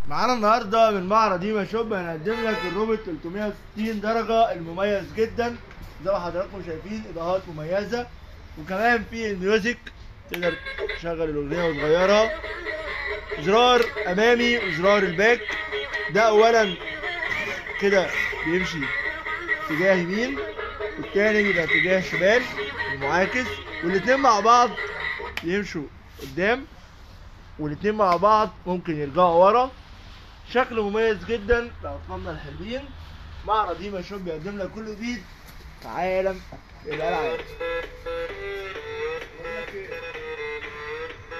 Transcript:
معانا النهارده من معرض ديما شوب هنقدم لك الروبوت 360 درجة المميز جدا زي ما حضراتكم شايفين اضاءات مميزة وكمان في الميوزك تقدر تشغل الاغنية وتغيرها زرار امامي وزرار الباك ده اولا كده بيمشي اتجاه يمين والتاني بيبقى اتجاه شمال المعاكس والاتنين مع بعض يمشوا قدام والاتنين مع بعض ممكن يرجعوا ورا شكل مميز جدا بأطقمنا الحلوين معرض ديما شوب بيقدم لك كل جديد في عالم الألعاب